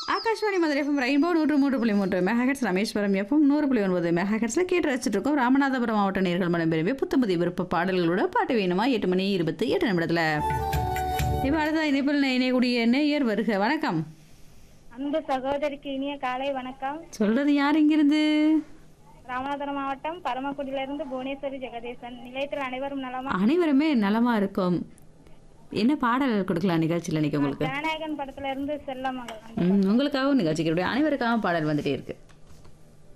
Akashvani Madurai FM rainbow நூற்று மூன்று புள்ளி மூன்று மெகாஹெட்ஸ் ரமேஸ்வரம் எஃப்எம் நூறு புள்ளி ஒன்பது மெகாஹெட்ஸில் கேட்டு ரசிச்சுட்டு இருக்கோம் ராமநாதபுரம் மாவட்ட நேர்கள் மனம் விரும்பி புத்தமதி விருப்ப பாடல்களோட பாட்டு வேணுமா எட்டு மணி இருபத்தி எட்டு நிமிடத்தில் இப்போ அடுத்த இணைப்பில் இணையக்கூடிய நேயர் வருக வணக்கம் அன்பு சகோதரிக்கு இனிய காலை வணக்கம் சொல்றது யார் இங்கிருந்து ராமநாதபுரம் மாவட்டம் பரமக்குடியிலிருந்து புவனேஸ்வரி ஜெகதீசன் நிலையத்தில் அனைவரும் நலமா அனைவருமே நலமா இருக்கும் என்ன பாடல் கொடுக்கலாம் நிகழ்ச்சியில் இன்னைக்கு உங்களுக்கு ஜனநாயகன் படத்துல இருந்து செல்ல மகள் ம், உங்களுக்காகவும் நிகழ்ச்சிகளுடைய அனைவருக்காகவும் பாடல் வந்துட்டே இருக்கு